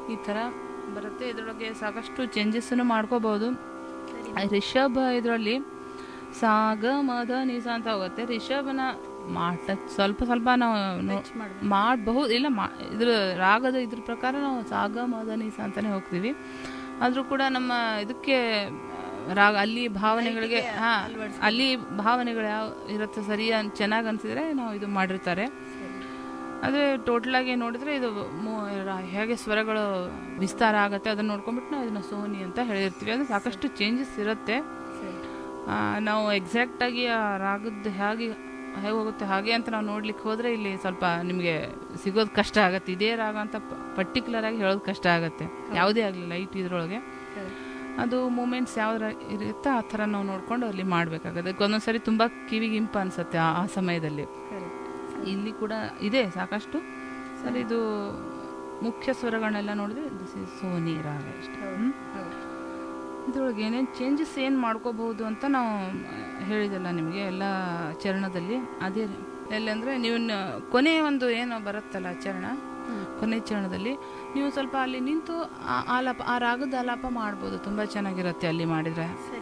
ಈ ಥರ ಬರುತ್ತೆ ಇದರೊಳಗೆ ಸಾಕಷ್ಟು ಚೇಂಜಸ್ಸನ್ನು ಮಾಡ್ಕೋಬೋದು ರಿಷಬ್ ಇದರಲ್ಲಿ ಸಾಗ ಮದ ನಿಸ ಅಂತ ಹೋಗುತ್ತೆ ರಿಷಭನ ಮಾಟ ಸ್ವಲ್ಪ ಸ್ವಲ್ಪ ನಾವು ನೋ- ಮಾಡಬಹುದು ಇಲ್ಲ ಮಾ ಇದ್ರ ರಾಗದ ಇದ್ರ ಪ್ರಕಾರ ನಾವು ಸಾಗ ಮದ ನಿಸ ಅಂತಾನೆ ಹೋಗ್ತೀವಿ ಆದರೂ ಕೂಡ ನಮ್ಮ ಇದಕ್ಕೆ ಆ, ರಾಗ ಅಲ್ಲಿ ಭಾವನೆಗಳಿಗೆ ಹಾ ಅಲ್ಲಿ ಭಾವನೆಗಳು ಯಾವ ಇರುತ್ತೆ ಸರಿ ಅನ್ ಚೆನ್ನಾಗಿ ಅನ್ಸಿದ್ರೆ ನಾವು ಇದು ಮಾಡಿರ್ತಾರೆ ಆದರೆ ಟೋಟಲಾಗಿ ನೋಡಿದ್ರೆ ಇದು ಮೂ- ರಾ- ಹೇಗೆ ಸ್ವರಗಳು ವಿಸ್ತಾರ ಆಗುತ್ತೆ ಅದನ್ನ ನೋಡ್ಕೊಂಡ್ಬಿಟ್ಟು ನಾವು ಇದನ್ನ ಸೋನಿ ಅಂತ ಹೇಳಿರ್ತೀವಿ ಅದು ಸಾಕಷ್ಟು ಚೇಂಜಸ್ ಇರುತ್ತೆ ಆ, ನಾವು ಎಕ್ಸಾಕ್ಟಾಗಿ ಆ ರಾಗದ್ದು ಹೇಗೆ ಹೇಗೆ ಹೋಗುತ್ತೆ ಹಾಗೆ ಅಂತ ನಾವು ನೋಡ್ಲಿಕ್ಕೆ ಹೋದರೆ ಇಲ್ಲಿ ಸ್ವಲ್ಪ ನಿಮಗೆ ಸಿಗೋದು ಕಷ್ಟ ಆಗುತ್ತೆ ಇದೇ ರಾಗ ಅಂತ ಪರ್ಟಿಕ್ಯುಲರ್ ಆಗಿ ಹೇಳೋದು ಕಷ್ಟ ಆಗುತ್ತೆ ಯಾವುದೇ ಆಗಲಿ ಲೈಟ್ ಇದ್ರೊಳಗೆ ಅದು ಮೂಮೆಂಟ್ಸ್ ಯಾವ್ದು ಇರುತ್ತೆ ಆ ಥರ ನಾವು ನೋಡ್ಕೊಂಡು ಅಲ್ಲಿ ಮಾಡಬೇಕಾಗುತ್ತೆ ಒಂದೊಂದ್ಸರಿ ತುಂಬ ಕಿವಿಗೆ ಇಂಪ ಅನ್ಸುತ್ತೆ ಆ ಆ ಸಮಯದಲ್ಲಿ ಇಲ್ಲಿ ಕೂಡ ಇದೆ ಸಾಕಷ್ಟು ಸರ್ ಇದು ಮುಖ್ಯ ಸ್ವರಗಳನ್ನೆಲ್ಲ ನೋಡಿದ್ರೆ ದಿಸ್ ಇಸ್ ಸೋನಿ ರಾಗ ಇಷ್ಟೇ ಹ್ಮ್? ಇದ್ರೊಳಗೆ ಏನೇನು ಚೇಂಜಸ್ ಏನು ಮಾಡ್ಕೋಬಹುದು ಅಂತ ನಾವು ಹೇಳಿದಲ್ಲ ನಿಮಗೆ ಎಲ್ಲ ಚರಣದಲ್ಲಿ ಅದೇ ಎಲ್ಲಂದ್ರೆ ನೀವು ನ- ಕೊನೆ ಒಂದು ಏನು ಬರುತ್ತಲ್ಲ ಚರಣ ಕೊನೆ ಚರಣದಲ್ಲಿ ನೀವು ಸ್ವಲ್ಪ ಅಲ್ಲಿ ನಿಂತು ಆ ಆಲಾಪ ಆ ರಾಗದ ಆಲಾಪ ಮಾಡ್ಬೋದು ತುಂಬ ಚೆನ್ನಾಗಿರುತ್ತೆ ಅಲ್ಲಿ ಮಾಡಿದರೆ